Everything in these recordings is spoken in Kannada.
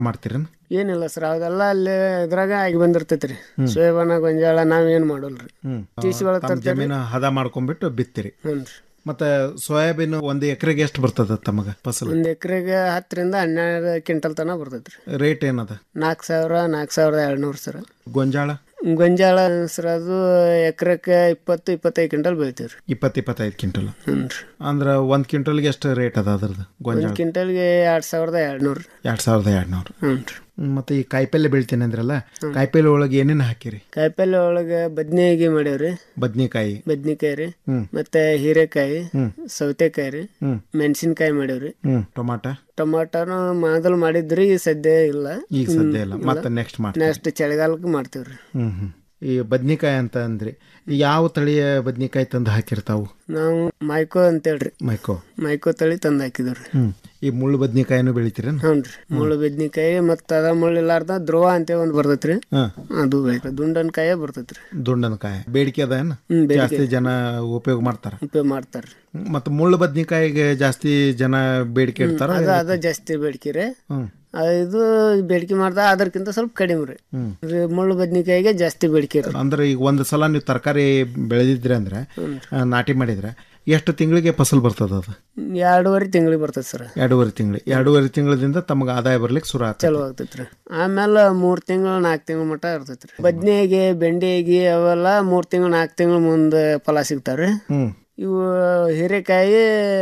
ಮಾಡ್ತೀರೇನು ಏನಿಲ್ಲ ಸರ್ ಅದೆಲ್ಲ ಅಲ್ಲಿ ಇದ್ರಾಗ ಆಗಿ ಬಂದಿರ್ತೈತ್ರಿ ಸೋಯಾಬಾನ ಗೊಂಜಾಳ ನಾವೇನ್ ಮಾಡಲ್ರಿ ಹ್ಮ್ ತೀಸಿ ಒಳಗ್ ತಮ್ಮ ಜಮೀನು ಹದ ಮಾಡ್ಕೊಂಡ್ಬಿಟ್ಟು ಬಿತ್ತಿರಿ ಹ್ಞೂನ್ರಿ ಮತ್ತೆ ಸೋಯಾಬೀನ್ ಒಂದು ಎಕರೆಗೆ ಎಷ್ಟು ಬರ್ತದ ತಮಗ ಫಸಲು ಒಂದ್ ಎಕರೆಗೆ ಹತ್ತರಿಂದ ಹನ್ನೆರಡು ಕ್ವಿಂಟಲ್ ತನಕ ಬರ್ತೈತ್ರಿ ರೇಟ್ ಏನದ ನಾಲ್ಕು ಸಾವಿರ ನಾಲ್ಕು ಸಾವಿರದ ಎರಡ್ನೂರು ಸರ್ ಗೊಂಜಾಳ ಗೊಂಜಾಳ ಸರ್ ಅದು ಎಕರೆಕ್ಕೆ ಇಪ್ಪತ್ತು ಇಪ್ಪತ್ತೈದು ಕ್ವಿಂಟಲ್ ಬೆಳಿತೀವ್ರಿ ಇಪ್ಪತ್ತು ಇಪ್ಪತ್ತೈದು ಕ್ವಿಂಟಲ್ ಹ್ಞೂನ್ರಿ ಅಂದ್ರೆ ಒಂದು ಕ್ವಿಂಟಲ್ಗೆ ಎಷ್ಟು ರೇಟ್ ಅದ ಅದ್ರದ್ದು ಗೊಂಜಾಳ ಒಂದ್ ಕ್ವಿಂಟಲ್ಗೆ ಎರಡ್ ಸಾವಿರದ ಎರಡ್ನೂರು ಎರಡು ಸಾವಿರದ ಎರಡ್ನೂರು ಹ್ಞೂನ್ರಿ ಮತ್ತೆ ಈ ಕಾಯಿಪಲ್ಲೆ ಬೆಳಿತೀನಿ ಅಂದ್ರಲ್ಲ ಕಾಯಿಪಲ್ಲೆ ಒಳಗೆ ಏನೇನು ಹಾಕಿರಿ ಕಾಯಿಪಲ್ಲೆ ಒಳಗೆ ಬದ್ನಿಗೆ ಮಾಡೇವ್ರಿ ಬದ್ನಿಕಾಯಿ ಬದ್ನಿಕಾಯಿ ರೀ ಹ್ಮ್. ಮತ್ತೆ ಹೀರೆಕಾಯಿ ಹ್ಮ್. ಸೌತೆಕಾಯಿ ರೀ ಹ್ಮ್. ಮೆಣಸಿನ್ಕಾಯಿ ಮಾಡೇವ್ರಿ ಹ್ಮ್ ಟೊಮಾಟ ಟೊಮಾಟೋನು ಮೊದಲು ಮಾಡಿದ್ರಿ ಈಗ ಸದ್ಯ ಇಲ್ಲ ಈಗ ಸದ್ಯ ಇಲ್ಲ ಮತ್ತೆ ನೆಕ್ಸ್ಟ್ ಮಾಡ್ತೀವಿ ನೆಕ್ಸ್ಟ್ ಚಳಿಗಾಲಕ್ಕೆ ಮಾಡ್ತೀವ್ರಿ ಹ್ಮ್ ಹ್ಮ್ ಈ ಬದ್ನಿಕಾಯಿ ಅಂತ ಅಂದ್ರಿ ಯಾವ ತಳಿಯ ಬದ್ನಿಕಾಯಿ ತಂದು ಹಾಕಿರ್ತಾವು ನಾವು ಮೈಕೋ ಅಂತೇಳ್ರಿ ಮೈಕೋ ಮೈಕೋ ತಳಿ ತಂದು ಹಾಕಿದ್ರಿ ಹ್ಮ್ ಈ ಮುಳ್ಳು ಬದ್ನಿಕಾಯಿನೂ ಬೆಳಿತೀರೇನು ಹ್ಞೂನ್ರಿ ಮುಳ್ಳು ಬದ್ನಿಕಾಯಿ ಮತ್ತು ಅದ ಮುಳ್ಳಿಲ್ಲಾರ್ದ ಧ್ರುವ ಅಂತ ಒಂದು ಬರ್ತೈತ್ರಿ ಹಾ ಅದು ಬೆಳಿತಾರೆ ದುಂಡನ್ಕಾಯ ಬರ್ತೈತ್ರಿ ದುಂಡನಕಾಯಿ ಬೇಡಿಕೆ ಅದ ಏನು ಹ್ಮ್ ಬೇಡಿಕೆ ಜಾಸ್ತಿ ಜನ ಉಪಯೋಗ ಮಾಡ್ತಾರ ಉಪಯೋಗ ಮಾಡ್ತಾರ್ರಿ ಮತ್ತೆ ಮುಳ್ಳು ಬದ್ನಿಕಾಯಿಗೆ ಜಾಸ್ತಿ ಜನ ಬೇಡಿಕೆ ಇಡ್ತಾರ ಅದ ಅದ ಜಾಸ್ತಿ ಬೇಡಿಕೆ ರೀ ಹ್ಮ್ ಅದು ಇದು ಬೇಡಿಕೆ ಮಾಡ್ದ ಅದಕ್ಕಿಂತ ಸ್ವಲ್ಪ ಕಡಿಮೆ ರೀ ಹ್ಮ್. ರೀ ಮುಳ್ಳು ಬದ್ನಿಕಾಯಿಗೆ ಜಾಸ್ತಿ ಬೇಡಿಕೆ ಇರುತ್ತೆ ಅಂದ್ರೆ ಈಗ ಒಂದು ಸಲ ನೀವು ತರಕಾರಿ ಬೆಳೆದಿದ್ರಿ ಅಂದ್ರೆ ಆ, ನಾಟಿ ಮಾಡಿದ್ರೆ ಎಷ್ಟು ತಿಂಗಳಿಗೆ ಫಸಲ್ ಬರ್ತದ ಅದು ಎರಡೂವರೆ ತಿಂಗಳಿಗೆ ಬರ್ತೈತೆ ಸರ್ ಎರಡೂವರೆ ತಿಂಗಳು ಎರಡೂವರೆ ತಿಂಗಳದಿಂದ ತಮಗೆ ಆದಾಯ ಬರ್ಲಿಕ್ಕೆ ಶುರು ಆಗ್ತದೆ ಚಲೋ ಆಗ್ತೈತ್ರಿ ಆಮೇಲೆ ಮೂರ್ ತಿಂಗಳು ನಾಲ್ಕು ತಿಂಗಳ ಮಟ ಇರ್ತೈತ್ರಿ ಬದ್ನೆಗೆ ಬೆಂಡೆಗೆ ಅವೆಲ್ಲ ಮೂರ್ ತಿಂಗಳು ನಾಲ್ಕು ತಿಂಗಳು ಮುಂದೆ ಫಲ ಸಿಗ್ತಾವ್ರಿ ಹ್ಮ್ ಇವು ಹೀರೆಕಾಯಿ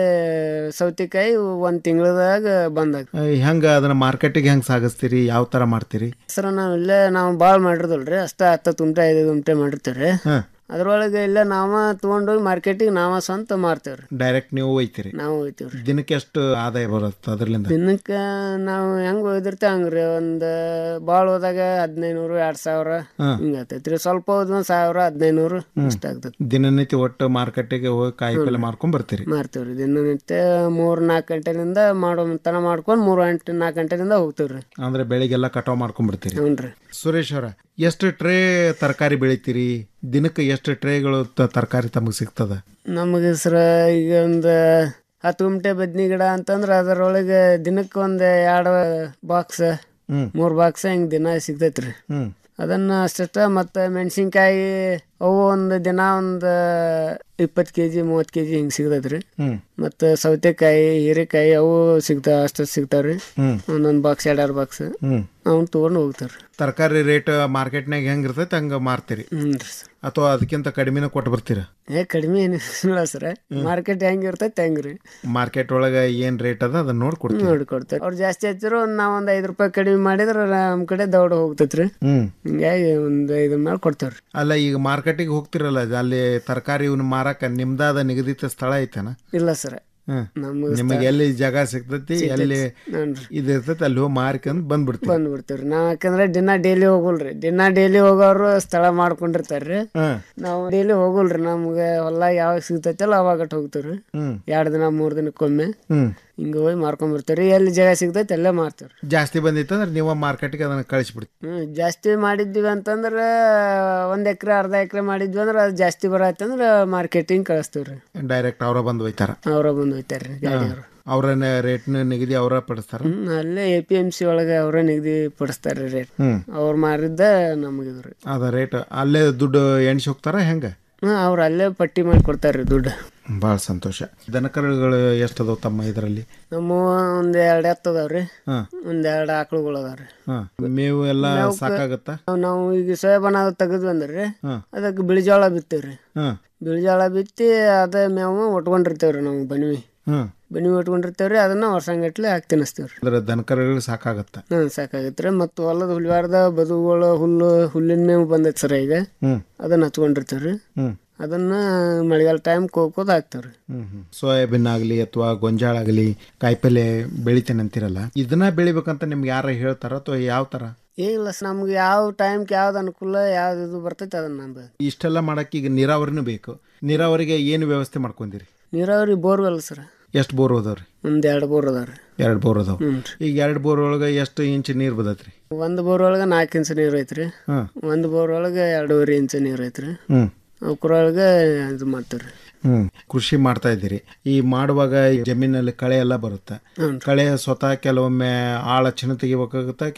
ಸೌತೆಕಾಯಿ ಒಂದ್ ತಿಂಗಳದಾಗ ಬಂದಾಗ ಆ, ಹೆಂಗ ಅದನ್ನ ಮಾರ್ಕೆಟಿಗೆ ಹೆಂಗ್ ಸಾಗಿಸ್ತೀರಿ ಯಾವ ತರ ಮಾಡ್ತೀರಿ ಸರ ನಾವು ಇಲ್ಲೇ ನಾವು ಭಾಳ ಮಾಡಿರ್ದಲ್ರಿ ಅಷ್ಟ ಹತ್ತು ತುಮಟೆ ಐದು ತುಮಟೆ ಮಾಡಿರ್ತೀವ್ರಿ ಹಾ ಅದ್ರೊಳಗೆ ಇಲ್ಲೇ ನಾವ ತೊಗೊಂಡೋಗಿ ಮಾರ್ಕೆಟಿಗೆ ನಾವ ಸ್ವಂತ ಮಾರ್ತೇವ್ರಿ ಡೈರೆಕ್ಟ್ ನೀವು ಒಯ್ತೀರಿ ನಾವು ಹೋಯ್ತೀವ್ರಿ ದಿನಕ್ಕೆ ಎಷ್ಟು ಆದಾಯ ಬರುತ್ತೆ ಅದರಿಂದ ದಿನಕ್ಕೆ ನಾವು ಹೆಂಗ್ ಒಯ್ದಿರ್ತೇವೆ ಹಂಗ್ರಿ ಒಂದ್ ಭಾಳ ಹೋದಾಗ ಹದಿನೈನೂರು ಎರಡ್ ಸಾವಿರ ಹಾ. ಹಿಂಗ ಆಗ್ತೈತ್ರಿ ಸ್ವಲ್ಪ ಹೋದ್ ಒಂದ್ ಸಾವಿರ ಹದಿನೈನೂರು ಇಷ್ಟ ಆಗ್ತೈತಿ ದಿನನಿತ್ಯ ಒಟ್ಟು ಮಾರ್ಕೆಟಿಗೆ ಹೋಗಿ ಕಾಯಿ ಪಲ್ಲೆ ಮಾರ್ಕೊಂಡ್ ಬರ್ತೀರಿ ಮಾರ್ತೀವ್ರಿ ದಿನನಿತ್ಯ ಮೂರ್ ನಾಲ್ಕು ಗಂಟೆಲಿಂದ ಮಾಡೋ ತನ ಮಾಡ್ಕೊಂಡ್ ಮೂರ್ ಗಂಟೆ ನಾಲ್ಕು ಗಂಟೆಲಿಂದ ಹೋಗ್ತೀವ್ರಿ ಅಂದ್ರೆ ಬೆಳಿಗ್ಗೆಲ್ಲ ಕಟಾವ್ ಮಾಡ್ಕೊಂಡ್ ಬರ್ತೀರಿ ಹ್ಞೂನ್ರಿ ಸುರೇಶ್ ಅವರ ಎಷ್ಟು ಟ್ರೇ ತರಕಾರಿ ಬೆಳಿತೀರಿ ದಿನಕ್ಕೆ ಎಷ್ಟು ಟ್ರೇಗಳು ತರಕಾರಿ ತಮಗೆ ಸಿಗ್ತದ ನಮಗೆ ಸರ ಈಗ ಒಂದು ಹತ್ತು ಗುಂಟೆ ಬದ್ನಿ ಗಿಡ ಅಂತಂದ್ರೆ ಅದರೊಳಗೆ ದಿನಕ್ಕೆ ಒಂದು ಎರಡು ಬಾಕ್ಸ್ ಹ್ಮ್ ಮೂರು ಬಾಕ್ಸ್ ಹಿಂಗೆ ದಿನ ಸಿಗ್ತೈತ್ರಿ ಹ್ಮ್ ಅದನ್ನ ಅಷ್ಟಷ್ಟ ಮತ್ತು ಮೆಣಸಿನ್ಕಾಯಿ ಅವು ಒಂದು ದಿನ ಒಂದು ಇಪ್ಪತ್ತು ಕೆ ಜಿ ಮೂವತ್ತು ಕೆ ಜಿ ಹಿಂಗೆ ಸಿಗ್ತೈತ್ರಿ ಹ್ಮ್ ಮತ್ತು ಸೌತೆಕಾಯಿ ಹೀರೆಕಾಯಿ ಅವು ಸಿಗ್ತಾವ ಅಷ್ಟು ಸಿಗ್ತಾವ್ರಿ ಹ್ಮ್ ಒಂದೊಂದು ಬಾಕ್ಸ್ ಎರಡೆರಡು ಬಾಕ್ಸ್ ಹ್ಮ್ ಅವ್ನು ತೊಗೊಂಡು ಹೋಗ್ತಾರೆ ತರಕಾರಿ ರೇಟ್ ಮಾರ್ಕೆಟ್ನಾಗ ಹೆಂಗ್ ಇರ್ತೈತೆ ಹಂಗ ಮಾರ್ತೀರಿ ಹ್ಞೂ ರೀ ಸರ್ ಅಥವಾ ಅದಕ್ಕಿಂತ ಕಡಿಮೆನ ಕೊಟ್ಟು ಬರ್ತೀರ ಏ ಕಡಿಮೆ ಏನಿಲ್ಲ ಸರ್ ಮಾರ್ಕೆಟ್ ಹೆಂಗೆ ಇರ್ತೈತೆ ಹೆಂಗೆ ರೀ ಮಾರ್ಕೆಟ್ ಒಳಗೆ ಏನ್ ರೇಟ್ ಅದ ಅದನ್ನ ನೋಡಿ ಕೊಡ್ತೀವಿ ನೋಡಿ ಕೊಡ್ತಾರೆ ಅವ್ರು ಜಾಸ್ತಿ ಹಚ್ಚಿರೋ ಒಂದು ನಾವು ಒಂದು ಐದು ರೂಪಾಯಿ ಕಡಿಮೆ ಮಾಡಿದ್ರೆ ನಮ್ಮ ಕಡೆ ದೌಡ ಹೋಗ್ತೈತ್ರಿ ಹ್ಮ್ ಹಿಂಗಾಗಿ ಒಂದು ಐದು ಮೇಲೆ ಕೊಡ್ತೇವ್ರಿ ಅಲ್ಲ ಈಗ ಮಾರ್ಕೆಟಿಗೆ ಹೋಗ್ತಿರಲ್ಲ ಅಲ್ಲಿ ತರಕಾರಿ ಇವನ್ನ ಮಾರಕ ನಿಮ್ದಾದ ನಿಗದಿತ ಸ್ಥಳ ಐತನ ಇಲ್ಲ ಸರ್ ಹ್ಮ್ ನಮ್ಗೆ ನಿಮಗೆ ಎಲ್ಲಿ ಜಾಗ ಸಿಗ್ತೈತಿ ಎಲ್ಲಿ ನೋಡ್ರಿ ಇದು ಇರ್ತೈತಿ ಅಲ್ಲಿ ಹೋಗಿ ಮಾರ್ಕೊಂಡ್ ಬಂದ್ಬಿಡ್ತೀವಿ ಬಂದ್ಬಿಡ್ತೀವ್ರಿ ನಾವ್ ಯಾಕಂದ್ರೆ ದಿನ ಡೈಲಿ ಹೋಗಲ್ರಿ ದಿನ ಡೈಲಿ ಹೋಗೋರು ಸ್ಥಳ ಮಾಡ್ಕೊಂಡಿರ್ತಾರ್ರಿ ಹ್ಮ್ ನಾವು ಡೈಲಿ ಹೋಗಲ್ರಿ ನಮ್ಗೆ ಹೊಲ ಯಾವಾಗ ಸಿಗ್ತೈತಲ್ಲ ಅವಾಗ ಹೋಗ್ತೀವ್ರಿ ಹ್ಮ್ ಎರಡು ದಿನ ಮೂರು ದಿನಕ್ಕೊಮ್ಮೆ ಹ್ಮ್ ಹಿಂಗ ಹೋಗಿ ಮಾರ್ಕೊಂಡ್ ಬರ್ತೀವ್ರಿ ಎಲ್ಲಿ ಜಾಗ ಸಿಗ್ತೈತೆ ಅಲ್ಲೇ ಮಾರ್ತೀವ್ರಿ ಜಾಸ್ತಿ ಬಂದಿತ್ತು ಅಂದ್ರೆ ನೀವು ಮಾರ್ಕೆಟ್ಗೆ ಅದನ್ನ ಕಳಿಸ್ಬಿಡ್ತೀವಿ ಹ್ಮ್ ಜಾಸ್ತಿ ಮಾಡಿದ್ವಿ ಅಂತಂದ್ರೆ ಒಂದ್ ಎಕರೆ ಅರ್ಧ ಎಕರೆ ಮಾಡಿದ್ವಿ ಅಂದ್ರೆ ಅದು ಜಾಸ್ತಿ ಬರತ್ತಂದ್ರೆ ಮಾರ್ಕೆಟಿಂಗ್ ಕಳಿಸ್ತೀವ್ರಿ ಡೈರೆಕ್ಟ್ ಅವರ ಬಂದು ಒಯ್ತಾರ ಅವ್ರ ಬಂದು ಹೋಯ್ತಾರ್ರಿ ಗಾಡಿಯವರು ಅವ್ರನ್ನ ರೇಟ್ನ ನಿಗದಿ ಅವರ ಪಡಿಸ್ತಾರ ಹ್ಮ್ ಅಲ್ಲೇ ಎ ಪಿ ಎಮ್ ಸಿ ಒಳಗೆ ಅವರೇ ನಿಗದಿ ಪಡಿಸ್ತಾರ್ರಿ ರೇಟ್ ಹ್ಮ್ ಅವ್ರು ಮಾರಿದ್ದ ನಮಗಿದ್ರಿ ಅದ ರೇಟ್ ಅಲ್ಲೇ ದುಡ್ಡು ಎಣ್ಸಿ ಹೋಗ್ತಾರ ಹೆಂಗ ಹ್ಮ್ ಅವ್ರು ಅಲ್ಲೇ ಪಟ್ಟಿ ಮಾಡಿ ಕೊಡ್ತಾರ್ರಿ ದುಡ್ಡು ಭಾಳ ಸಂತೋಷ ದನಕರುಗಳು ಎಷ್ಟದಾವ ತಮ್ಮ ಇದರಲ್ಲಿ ನಮ್ಮ ಒಂದ್ ಎರಡ್ ಎತ್ತು ಅದಾವ್ರಿ ಹಾ ಒಂದ್ ಎರಡ್ ಆಕಳುಗಳು ಅದಾವ್ರಿ ಹಾ ಮೇವು ಎಲ್ಲ ಸಾಕಾಗತ್ತಾ ನಾವ್- ನಾವು ಈಗ ಸೋಯಾಬಾನ ತೆಗೆದ್ವಿ ಅಂದ್ರಿ ಹಾ ಅದಕ್ಕೆ ಬಿಳಿಜೋಳ ಬಿತ್ತೀವ್ರಿ ಹಾ ಬಿಳಿಜೋಳ ಬಿತ್ತಿ ಅದ ಮೇವು ಉಟ್ಕೊಂಡಿರ್ತೇವ್ರಿ ನಾವು ಬನ್ವಿ ಹಾ ಬನ್ವಿ ಉಟ್ಕೊಂಡಿರ್ತೇವ್ರಿ ಅದನ್ನ ವರ್ಷಂಗಟ್ಲೆ ಹಾಕಿ ತಿನ್ನಿಸ್ತೇವ್ರಿ ಅಂದ್ರೆ ದನಕರುಗಳು ಸಾಕಾಗತ್ತ ಹ್ಮ್ ಸಾಕಾಗತ್ರಿ ಮತ್ತು ಹೊಲದ ಹುಲ್ವಾರ್ದ ಬದುಗಳು ಹುಲ್ಲು ಹುಲ್ಲಿನ ಮೇವು ಬಂದೈತಿ ಸರ್ ಈಗ ಹ್ಮ್ ಅದನ್ನ ಹಚ್ಕೊಂಡಿರ್ತೇವ್ರಿ ಹ್ಮ್ ಅದನ್ನ ಮಳೆಗಾಲ ಟೈಮ್ ಕೋಕೋದ್ ಹಾಕ್ತೇವ್ರಿ ಹ್ಮ್ ಹ್ಮ್ ಸೋಯಾಬೀನ್ ಆಗಲಿ ಅಥವಾ ಗೊಂಜಾಳ ಆಗಲಿ ಕಾಯಿಪಲ್ಲೆ ಬೆಳಿತೇನೆ ಅಂತಿರಲ್ಲ ಇದನ್ನ ಬೆಳಿಬೇಕಂತ ನಿಮ್ಗೆ ಯಾರ ಹೇಳ್ತಾರ ಅಥವಾ ಯಾವ ತರ ಏನಿಲ್ಲ ಸರ್ ನಮ್ಗೆ ಯಾವ ಟೈಮ್ಗೆ ಯಾವ್ದು ಅನುಕೂಲ ಯಾವ್ದು ಇದು ಬರ್ತೈತೆ ಅದನ್ನ ನಮ್ದು ಇಷ್ಟೆಲ್ಲ ಮಾಡಕ್ಕೆ ಈಗ ನೀರಾವರಿನೂ ಬೇಕು ನೀರಾವರಿಗೆ ಏನು ವ್ಯವಸ್ಥೆ ಮಾಡ್ಕೊಂಡಿರಿ ನೀರಾವರಿ ಬೋರ್ವೆಲ್ ಸರ್ ಎಷ್ಟು ಬೋರ್ ಅದಾವ್ರಿ ಒಂದ್ ಎರಡು ಬೋರ್ ಅದಾವ್ರಿ ಎರಡು ಬೋರ್ ಅದಾವ ಹ್ಞೂ ಈಗ ಎರಡು ಬೋರ್ ಒಳಗೆ ಎಷ್ಟು ಇಂಚ್ ನೀರು ಬದತ್ರಿ ಒಂದು ಬೋರ್ ಒಳಗೆ ನಾಲ್ಕು ಇಂಚ್ ನೀರು ಐತ್ರಿ ಹಾಂ ಒಂದು ಬೋರ್ ಒಳಗೆ ಎರಡೂವರೆ ಇಂಚ್ ನೀರು ಐತ್ರಿ ಹ್ಞೂ ಅವಕ್ರೊಳಗೆ ಇದು ಮಾಡ್ತೀವ್ರಿ ಹ್ಮ್ ಕೃಷಿ ಮಾಡ್ತಾ ಇದ್ದೀರಿ ಈ ಮಾಡುವಾಗ ಈ ಜಮೀನಲ್ಲಿ ಕಳೆ ಎಲ್ಲ ಬರುತ್ತೆ ಹ್ಞೂ ಕಳೆ ಸ್ವತಃ ಕೆಲವೊಮ್ಮೆ ಆಳ ಚಿನ್ನ ತೆಗಿಬೇಕಾಗುತ್ತೆ